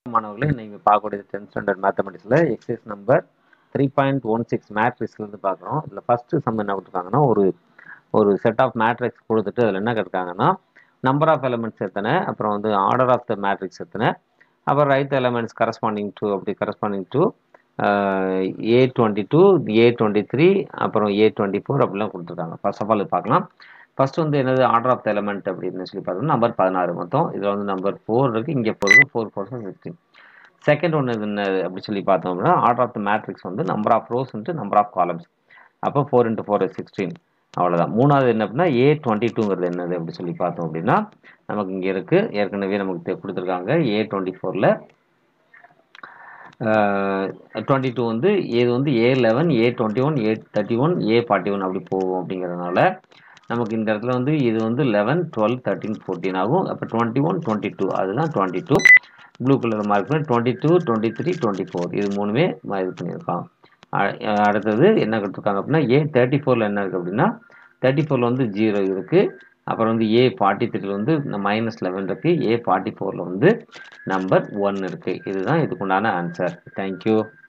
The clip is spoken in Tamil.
மாணவர்களே நீங்கள் பார்க்கக்கூடிய டென்த் ஸ்டாண்டர்ட் மேத்தமெட்டிக்ஸில் exercise number three point one six மேட்ரிக்ஸ்லேருந்து பார்க்குறோம் இதில் ஃபஸ்ட்டு சம் என்ன கொடுத்துருக்காங்கன்னா ஒரு ஒரு செட் ஆஃப் மேட்ரிக்ஸ் கொடுத்துட்டு அதில் என்ன கேட்டிருக்காங்கன்னா நம்பர் ஆஃப் எலமெண்ட்ஸ் எத்தனை அப்புறம் வந்து ஆர்டர் ஆஃப் த மேட்ரிக்ஸ் எத்தனை அப்புறம் ரைட் எலமெண்ட்ஸ் கரஸ்பாண்டிங் டு அப்படி corresponding to A twenty two A twenty three அப்புறம் ஏ டுவெண்ட்டி ஃபோர் அப்படிலாம் கொடுத்துருக்காங்க ஃபர்ஸ்ட் ஆஃப் ஆல் பார்க்கலாம் ஃபர்ஸ்ட் வந்து என்னது ஆர்டர் ஆஃப் த எலமெண்ட் அப்படின்னு சொல்லி பார்த்தோம்னா நம்பர் பதினாறு மொத்தம் இதில் வந்து நம்பர் ஃபோர் இருக்குது இங்கே ஃபோர் இருக்குது ஃபோர் ஃபோர் சிக்ஸ்டீன் செகண்ட் ஒன்று என்ன அப்படி சொல்லி பார்த்தோம் அப்படின்னா ஆர்டர் ஆஃப் த மேட்ரிக்ஸ் வந்து number of rows into number of columns அப்போ ஃபோர் இன்ட்டு ஃபோர் சிக்ஸ்டீன் அவ்வளோதான் மூணாவது என்ன அப்படின்னா ஏ டுவெண்ட்டி டூங்கிறது என்னது அப்படி சொல்லி பார்த்தோம் அப்படின்னா நமக்கு இங்கே இருக்குது ஏற்கனவே நமக்கு தெ- கொடுத்துருக்காங்க ஏ டுவெண்ட்டி ஃபோரில் டுவெண்ட்டி டூ வந்து இது வந்து A eleven A twenty one A thirty one A forty one அப்படி போகும் அப்படிங்கிறதுனால நமக்கு இந்த இடத்துல வந்து இது வந்து லெவன் டுவெல் தேர்ட்டின் ஃபோர்டீன் ஆகும் அப்போ டுவெண்ட்டி ஒன் டுவெண்ட்டி டூ அதுதான் twenty two blue colour mark பண்ணி twenty two twenty three twenty four இது மூணுமே ம- இது பண்ணியிருக்கான் அ- அடுத்தது என்ன கொடுத்துருக்காங்க அப்படின்னா ஏ தேர்ட்டி ஃபோரில் என்ன இருக்குது அப்படின்னா தேர்ட்டி ஃபோரில் வந்து ஜீரோ இருக்குது அப்புறம் வந்து ஏ ஃபார்ட்டி த்ரீல வந்து மைனஸ் லெவன் இருக்குது ஏ ஃபார்ட்டி ஃபோரில் வந்து நம்பர் ஒன் இருக்குது இதுதான் இதுக்குண்டான ஆன்சர் தேங்க்யூ